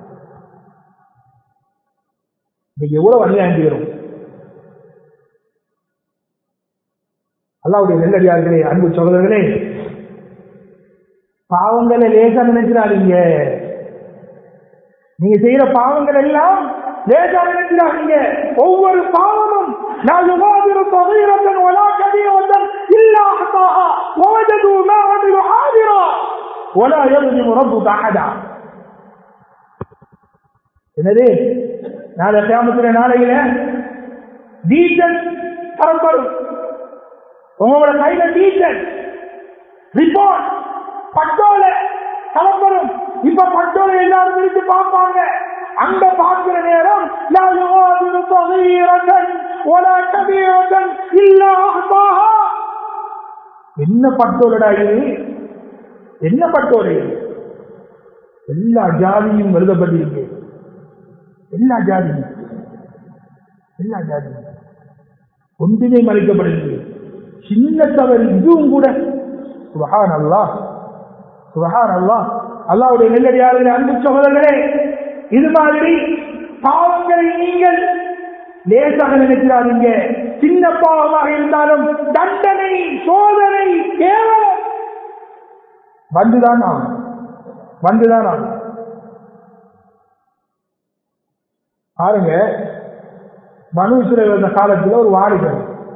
S1: இன்னைக்கு எவ்வளவு அநியாயம் வரும் அல்லாவுடைய நெல்லடியார்களே அன்பு சகோதரர்களே பாவங்களை லேசா நினைக்கிறாதீங்க நீங்க செய்யற பாவங்கள் எல்லாம் லேசா நினைக்கிறாதீங்க ஒவ்வொரு பாவமும் நான் யுகாதிரு தொகையிறத்தன் ஒலா கதியவந்தன் இல்லா அத்தாஹா ஓஜது மாவதிரு ஆதிரா ஒலா எழுதி முறப்பு தாகதா என்னது நாளை கிராமத்துல நாளையில டீசல் தரப்படும் உங்களோட கையில டீசல் ரிப்போர்ட் பட்டோல கலப்படும் இப்ப பட்டோல எல்லாரும் பிரித்து பார்ப்பாங்க அங்க பார்க்கிற நேரம் லா யுகாதிரு صغيرةً ولا كبيرة إلا أحصاها என்ன பட்டோலடா இது என்ன பட்டோலை எல்லா ஜாதியும் எழுதப்பட்டிருக்கு எல்லா ஜாதியும் எல்லா ஜாதியும் ஒன்றினை மறைக்கப்படுகிறது சின்ன தவறு இதுவும் கூட சுபஹான் அல்லாஹ் சுபஹான் அல்லாஹ் அல்லாவுடைய நெல்லடியாளர்களே அன்பு சகோதரர்களே இது மாதிரி பாவங்களை நீங்கள் லேசாக நினைக்கிறாதீங்க சின்ன பாவமாக இருந்தாலும் தண்டனை சோதனை கேவலம் வந்துதான் ஆகும் வந்துதான் ஆகும் பாருங்க மனுஷரை வந்த காலத்துல ஒரு வாலிபன்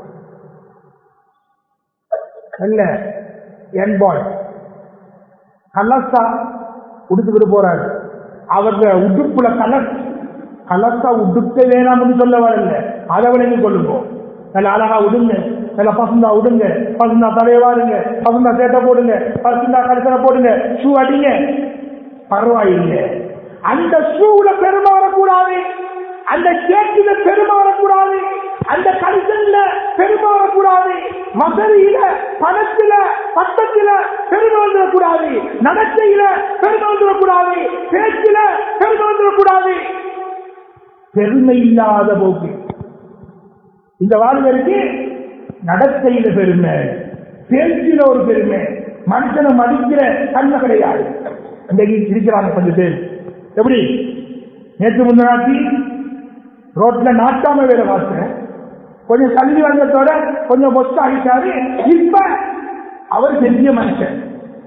S1: இல்ல என் பாய் கலசா உடுத்துக்கிட்டு போறாரு அவருடைய உடுப்புல கலர் கலசா உடுக்க வேணாம்னு சொல்ல வரல அதை விளங்கி கொள்ளுங்க நல்ல அழகா விடுங்க நல்ல பசுந்தா விடுங்க பசுந்தா தலையை வாருங்க பசுந்தா சேட்டை போடுங்க பசுந்தா கருத்தனை போடுங்க ஷூ அடிங்க பரவாயில்லை அந்த ஷூல பெருமாறக்கூடாது அந்த சேட்டுல பெருமாறக்கூடாது அந்த கரிசன்ல பெருமாறக்கூடாது வசதியில பணத்தில பட்டத்தில பெருமை வந்துடக்கூடாது நடத்தையில பெருமை வந்துடக்கூடாது பேச்சில பெருமை வந்துடக்கூடாது பெருமை இல்லாத போக்கு இந்த வாலிபருக்கு நடத்தையில பெருமை பேச்சில ஒரு பெருமை மனுஷனை மதிக்கிற தன்மை கிடையாது இன்றைக்கு இருக்கிறாங்க கொஞ்சம் பேர் எப்படி நேற்று முன்னாடி ரோட்ல நாட்டாம வேலை பார்த்தேன் கொஞ்சம் கல்வி வந்ததோட கொஞ்சம் பொஸ்ட் ஆகிட்டாரு இப்ப அவர் பெரிய மனுஷன்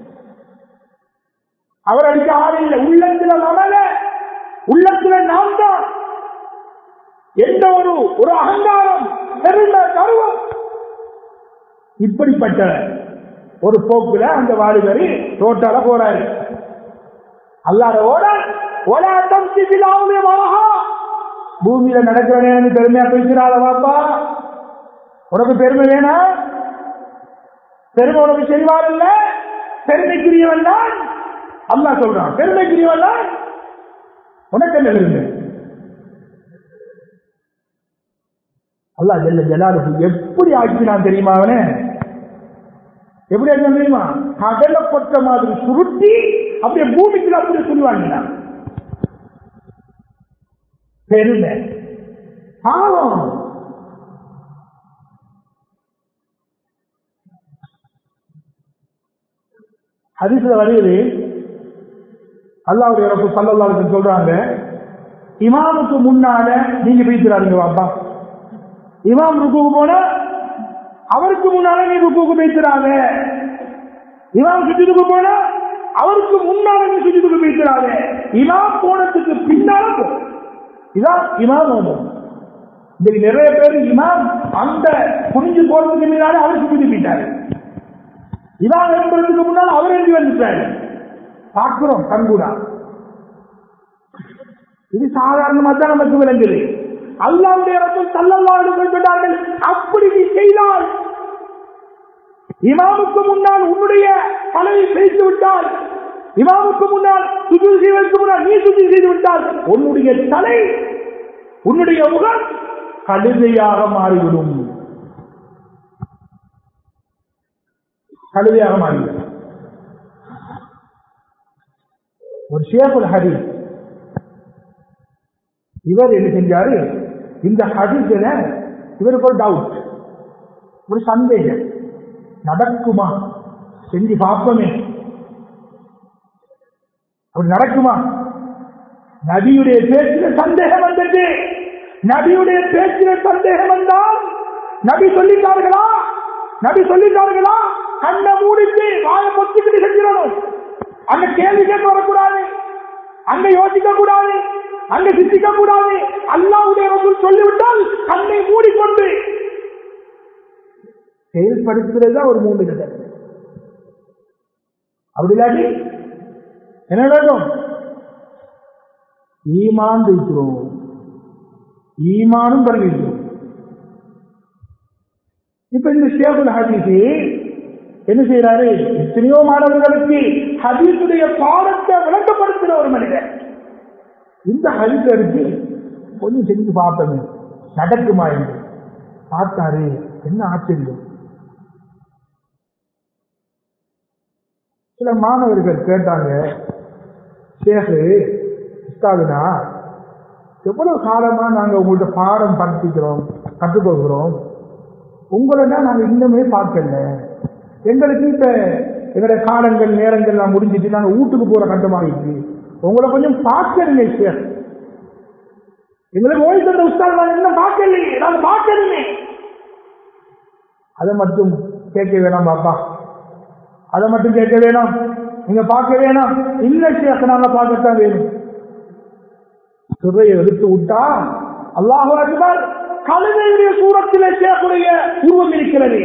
S1: அவர் அடிக்க ஆள் இல்லை உள்ளத்துல மமல உள்ளத்துல நாம் தான் எந்த ஒரு ஒரு அகங்காரம் பெருமை கருவம் இப்படிப்பட்ட ஒரு போக்குல அந்த வாலிபர் ரோட்டால போறாரு அல்லாத ஓட ஓலாட்டம் சிபிலாவுமே வரஹா பூமியில நடக்கிற நேரம் பெருமையா பேசுறாத வாப்பா உனக்கு பெருமை வேணா பெருமை உனக்கு செய்வார் இல்ல பெருமைக்குரியவன் தான் அல்லா சொல்றான் பெருமைக்குரியவன் தான் உனக்கு என்ன பெருமை அல்லா ஜெல்ல ஜலாலுக்கு எப்படி ஆக்கினான் தெரியுமா அவனே எப்படி ஆக்கினான் தெரியுமா கடலை பொட்ட மாதிரி சுருட்டி அப்படியே பூமிக்கு அப்படியே சொல்லுவாங்க பெருமை பாவம் ஹதீஸ்ல வருகிறது அல்லாவுடைய ரப்பு சல்லல்லாஹு சொல்றாங்க இமாமுக்கு முன்னால நீங்க பேசுறாருங்க வாப்பா இமாம் ருக்குக்கு போனா அவருக்கு முன்னால நீ ருக்குக்கு பேசுறாங்க இமாம் சுஜிதுக்கு போனா அவருக்கு முன்னால நீ சுஜிதுக்கு பேசுறாங்க இமாம் போனதுக்கு பின்னால போ இதான் இமாம் ஓடும் இன்னைக்கு நிறைய பேர் இமாம் அந்த குனிஞ்சு போறதுக்கு முன்னால அவருக்கு குதி போயிட்டாரு இமாம் எழுப்புறதுக்கு முன்னால் அவர் எழுதி வந்துட்டாரு பார்க்கிறோம் கண்கூடா இது சாதாரணமா தான் நமக்கு விளங்குது அல்லாவுடைய ரசூல் சல்லல்லாஹு சொன்னார்கள் அப்படி நீ செய்தால் இமாமுக்கு முன்னால் உன்னுடைய தலையை பிரித்து விட்டால் இமாமுக்கு முன்னால் சுஜு செய்வதற்கு முன்னால் நீ சுஜு செய்து விட்டால் உன்னுடைய தலை உன்னுடைய முகம் கழுதையாக மாறிவிடும் கழுதையாக மாறிவிடும் ஒரு ஷேகுல் ஹதீஸ் இவர் என்ன செஞ்சாரு இந்த ஹதீஸ்ல இவருக்கு ஒரு டவுட் ஒரு சந்தேகம் நடக்குமா செஞ்சு பார்ப்போமே அப்படி நடக்குமா நபியுடைய பேச்சில சந்தேகம் வந்தது நபியுடைய பேச்சில சந்தேகம் வந்தால் நபி சொல்லிட்டார்களா நபி சொல்லிட்டார்களா கண்ணை மூடிட்டு வாய பொத்துக்கிட்டு செஞ்சிடணும் அங்க கேள்வி கேட்க வரக்கூடாது அங்க யோசிக்க கூடாது அங்க சிந்திக்க கூடாது அல்லாவுடைய ரசூல் சொல்லிவிட்டால் கண்ணை மூடிக்கொண்டு செயல்படுத்துறது ஒரு மூன்று கதை அப்படி இல்லாட்டி என்ன வேண்டும் ஈமான் வைக்கிறோம் ஈமானும் பரவிக்கிறோம் இப்ப இந்த ஷேகுல் ஹதீஸி என்ன செய்யறாரு எத்தனையோ மாணவர்களுக்கு ஹதீஸுடைய பாடத்தை விளக்கப்படுத்துகிற ஒரு மனிதர் இந்த ஹதீஸ் எடுத்து கொஞ்சம் செஞ்சு பார்ப்பேன் நடக்குமா என்று பார்த்தாரு என்ன ஆச்சரியம் சில மாணவர்கள் கேட்டாங்க சேகு உஸ்தாதுனா எவ்வளவு காலமா நாங்க உங்கள்ட்ட பாடம் படிக்கிறோம் கற்றுக்கொள்கிறோம் உங்களை நாங்க இன்னுமே பார்க்கல எங்களுக்கு இப்ப எங்களுடைய காலங்கள் நேரங்கள் எல்லாம் முடிஞ்சிட்டு நாங்க வீட்டுக்கு போற கட்டமாயிடுச்சு உங்களை கொஞ்சம் பார்க்கணுமே சேர் எங்களுக்கு ஓய்வு தந்த உஸ்தாது நாங்க இன்னும் பார்க்கலையே நாங்க பார்க்கணுமே அதை மட்டும் கேட்க வேணாம் பாப்பா அதை மட்டும் கேட்க வேணாம் நீங்க பார்க்க வேணாம் இல்ல சேக்க நாங்க பார்க்கத்தான் வேணும் சிறையை எடுத்து விட்டா அல்லாஹு அக்பர் கழுதையுடைய சூரத்திலே சேக்குடைய உருவம் இருக்கிறது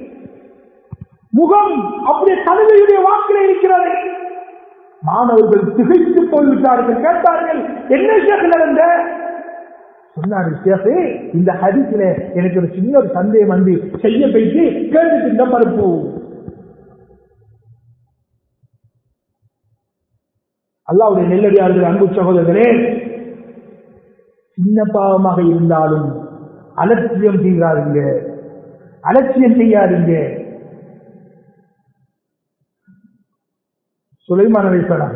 S1: முகம் அப்படியே கழுதையுடைய வாக்கிலே இருக்கிறது மாணவர்கள் திகைத்து போய்விட்டார்கள் கேட்டார்கள் என்ன சேக்கு நடந்த சொன்னாரு சேஃபு இந்த ஹரிசில எனக்கு ஒரு சின்ன ஒரு சந்தேகம் வந்து செய்ய போயிட்டு கேட்டுட்டு இந்த மறுப்பு அல்லாவுடைய நெல்லடியார்கள் அன்பு சகோதரர்களே சின்ன பாவமாக இருந்தாலும் அலட்சியம் செய்யாதீங்க அலட்சியம் செய்யாதீங்க சுலைமான் அலைசலாம்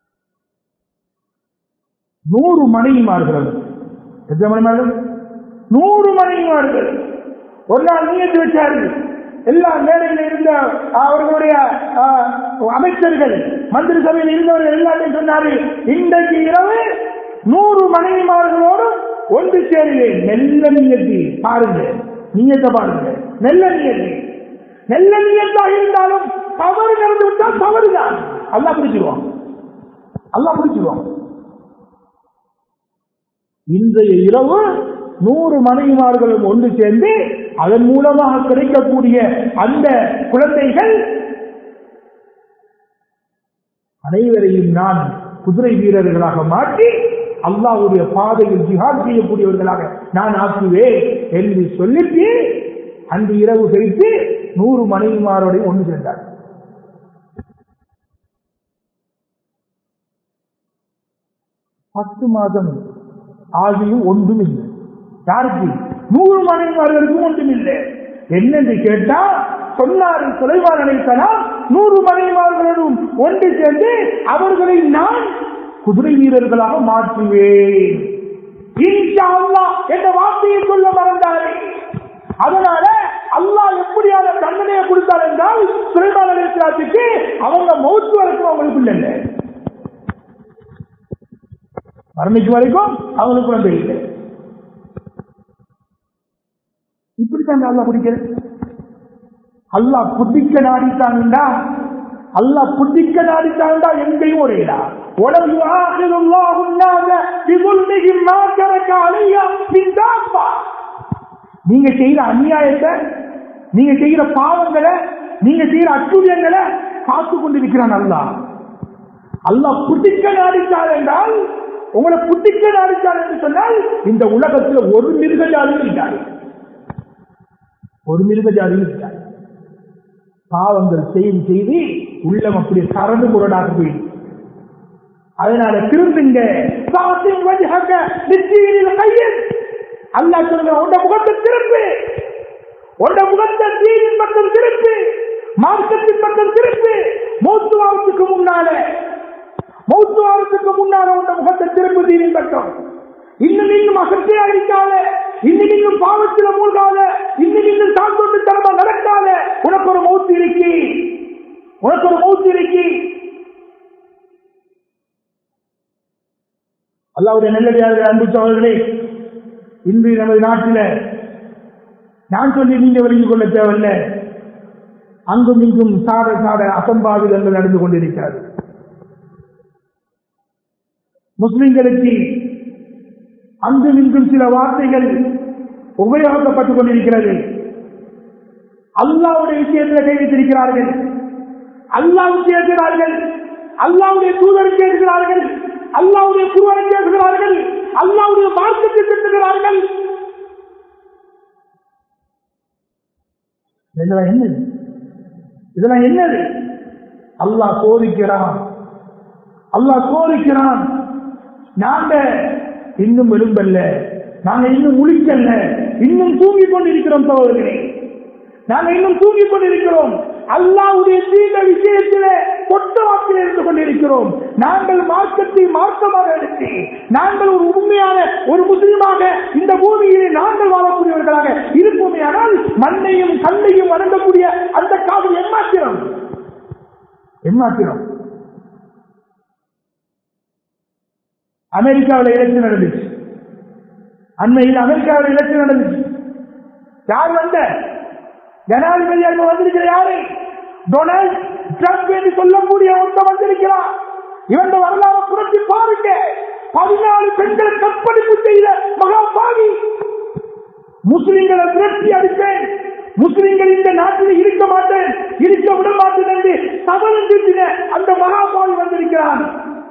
S1: நூறு மனைவிமார்கள் எத்தனை மணிமார்கள் நூறு மனைவிமார்கள் ஒரு நாள் நீயத்து வச்சாரு எல்லா மேடையில் இருந்த அவர்களுடைய ஆஹ், அமைச்சர்கள் மந்திரி சபையில் இருந்தவர்கள் எல்லாத்தையும் சொன்னாரு இன்றைக்கு இரவு நூறு மனைவிமார்களோடு ஒன்று சேருவேன் நெல்ல நீயத்தி பாருங்க நீயத்தை பாருங்க நெல்ல நீயத்தி நெல்ல நீயத்தா இருந்தாலும் தவறு நடந்து விட்டால் தவறுதான் அல்லா பிடிச்சிருவான் அல்லா பிடிச்சிருவான் இன்றைய இரவு நூறு மனைவிமார்களும் ஒன்று சேர்ந்து அதன் மூலமாக கிடைக்கக்கூடிய அந்த குழந்தைகள் அனைவரையும் நான் குதிரை வீரர்களாக மாற்றி அல்லாஹ்வுடைய பாதையில் ஜிஹாத் செய்யக்கூடியவர்களாக நான் ஆக்குவேன் என்று சொல்லிட்டு அன்று இரவு கழித்து நூறு மனைவிமாரோடையும் ஒன்று சேர்ந்தார் பத்து மாதம் ஆகியும் ஒன்றும் இல்லை யாருக்கு நூறு மனைவிமார்களுக்கும் ஒன்றும் இல்லை என்னென்று கேட்டா சொன்னாரு சுலைமான் நினைத்தனால் நூறு மனைவிமார்களும் ஒன்று சேர்ந்து அவர்களை நான் குதிரை வீரர்களாக மாற்றுவேன் இன்ஷா அல்லாஹ் என்ற வார்த்தையை சொல்ல மறந்தாரே அதனால அல்லாஹ் எப்படியான தண்டனையை கொடுத்தார் என்றால் சுலைமான் நினைத்தாத்துக்கு அவங்க மௌத்து வரைக்கும் அவங்களுக்கு இல்லை மரணிக்கு வரைக்கும் அவங்களுக்கு குழந்தை இல்லை இப்படித்தான் அல்லாஹ் பிடிக்கிறது அல்லாஹ் புத்திக்க நாடித்தான்டா அல்லாஹ் புத்திக்க நாடித்தான்டா எங்கேயும் ஒரேடா ولو يؤاخذ الله الناس بظلمهم ما ترك عليها من دابة நீங்க செய்யற அநியாயத்தை நீங்க செய்யற பாவங்களை நீங்க செய்யற அட்டுழியங்களை பார்த்து கொண்டிருக்கிறான் அல்லாஹ் அல்லாஹ் புத்திக்க நாடித்தார் என்றால் உங்களை புத்திக்க நாடித்தார் என்று சொன்னால் இந்த உலகத்தில் ஒரு மிருக ஜாதியும் இருக்காது ஒரு மிருக ஜாதியும் இருக்காது பாவங்கள் செய்து செய்து உள்ளம் அப்படி கரண்டு முரடாக போயிடும் அதனால திருந்துங்க சாத்தின் வஜ்ஹக நிச்சயில் கையில் அல்லாஹ் சொல்லுங்க உண்ட முகத்தை திருப்பு உண்ட முகத்தை தீவின் பக்கம் திருப்பு மார்க்கத்தின் பக்கம் திருப்பு மூத்துவாரத்துக்கு முன்னால மௌத்துவாரத்துக்கு முன்னால உண்ட முகத்தை திருப்பு தீவின் பக்கம் இன்னும் இன்னும் அசத்தை அழிக்காத இன்னும் இன்னும் பாவத்தில மூழ்காத இன்னும் இன்னும் சாந்தோட்டு தரமா நடக்காத உனக்கு ஒரு மௌத்து இருக்கி உனக்கு ஒரு மௌத்து இருக்கி அல்லாவுடைய நெல்லடியார்கள் அன்பு சோழர்களே இன்று நமது நாட்டில் நான் சொல்லி நீங்க விளங்கிக் கொள்ள தேவையில்ல அங்கும் இங்கும் சாட சாட அசம்பாவிதங்கள் நடந்து கொண்டிருக்கிறது முஸ்லிம்களுக்கு அங்கும் இங்கும் சில வார்த்தைகள் உபயோகப்பட்டுக் கொண்டிருக்கிறது அல்லாவுடைய விஷயத்தில் கை வைத்திருக்கிறார்கள் அல்லாவுக்கு ஏற்கிறார்கள் அல்லாவுடைய தூதருக்கு ஏற்கிறார்கள் அல்லாவுடைய குருவரை பேசுகிறார்கள் அல்லாவுடைய மார்க்கத்தை திட்டுகிறார்கள் இதெல்லாம் என்னது இதெல்லாம் என்னது அல்லாஹ் சோதிக்கிறான் அல்லாஹ் சோதிக்கிறான் நாங்க இன்னும் எழும்பல்ல நாங்க இன்னும் முழிக்கல்ல இன்னும் தூங்கிக் கொண்டிருக்கிறோம் சகோதரர்களே நாங்க இன்னும் தூங்கிக் கொண்டிருக்கிறோம் அல்லாவுடைய தீண்ட விஷயத்தில கொட்ட வாக்கில் இருந்து கொண்டிருக்கிறோம் நாங்கள் மார்க்கத்தை மார்க்கமாக எடுத்து நாங்கள் ஒரு உண்மையான ஒரு முஸ்லீமாக இந்த பூமியிலே நாங்கள் வாழக்கூடியவர்களாக இருப்போமே ஆனால் மண்ணையும் கண்ணையும் வணங்கக்கூடிய அந்த காவல் எம்மாத்திரம் எம்மாத்திரம் அமெரிக்காவில் எலெக்ஷன் நடந்துச்சு அண்மையில் அமெரிக்காவில் எலெக்ஷன் நடந்துச்சு யார் வந்த ஜனாதிபதியாக வந்திருக்கிற யாரு டொனால்ட் ட்ரம்ப் என்று சொல்லக்கூடிய ஒருத்த வந்திருக்கிறார் இவன் வரலாறு புரட்டி பாருங்க பதினாலு பெண்களை கற்பழிப்பு செய்த மகாபாவி முஸ்லிம்களை விரட்டி அடிப்பேன் முஸ்லிம்கள் இந்த நாட்டில் இருக்க மாட்டேன் இருக்க விட மாட்டேன் என்று சபலம் திட்டின அந்த மகாபாவி வந்திருக்கிறான்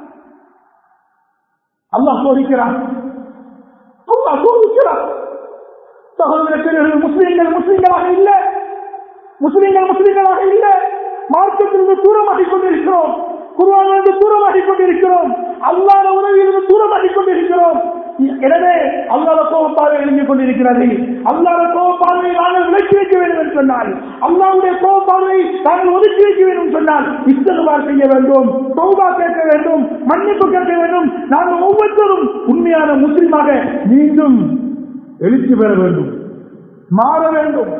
S1: அல்லாஹ் சோதிக்கிறான் அல்லாஹ் சோதிக்கிறான் சகோதரர்கள் முஸ்லிம்கள் முஸ்லிம்களாக இல்லை முஸ்லிம்கள் முஸ்லிம்களாக இல்லை மார்க்கத்திலிருந்து தூரமாகிக் கொண்டிருக்கிறோம் குருவானிலிருந்து தூரமாகிக் கொண்டிருக்கிறோம் அல்லாத உறவிலிருந்து தூரமாகிக் கொண்டிருக்கிறோம் எனவே அல்லாத கோபப்பார்வை எழுந்திக் கொண்டிருக்கிறது அல்லாத கோபப்பார்வை நாங்கள் விலக்கி வைக்க வேண்டும் என்று சொன்னால் அல்லாவுடைய கோபப்பார்வை நாங்கள் ஒதுக்கி வைக்க வேண்டும் சொன்னால் இஸ்தகுபார் செய்ய வேண்டும் தௌபா கேட்க வேண்டும் மன்னிப்பு கேட்க வேண்டும் நாங்கள் ஒவ்வொருத்தரும் உண்மையான முஸ்லிமாக மீண்டும் எழுச்சி பெற வேண்டும் மாற வேண்டும்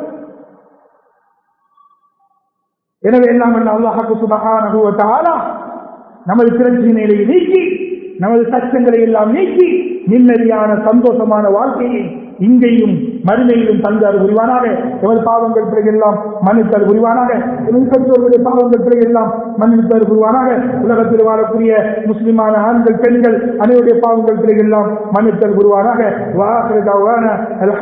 S1: எனவே எல்லாம் அல்லாஹாக்கு சுபகான நமது திரட்சியினை நீக்கி நமது கஷ்டங்களை எல்லாம் நீக்கி நிம்மதியான சந்தோஷமான வாழ்க்கையை இங்கேயும் மறுமையிலும் தந்தார் புரிவானாக எமது பாவங்கள் பிறகு எல்லாம் மன்னித்தார் புரிவானாக எமது பெற்றோர்களுடைய பாவங்கள் பிறகு எல்லாம் மன்னித்தார் புரிவானாக உலகத்தில் வாழக்கூடிய முஸ்லிமான ஆண்கள் பெண்கள் அனைவருடைய பாவங்கள் பிறகு எல்லாம் மன்னித்தல் புரிவானாக வாசல்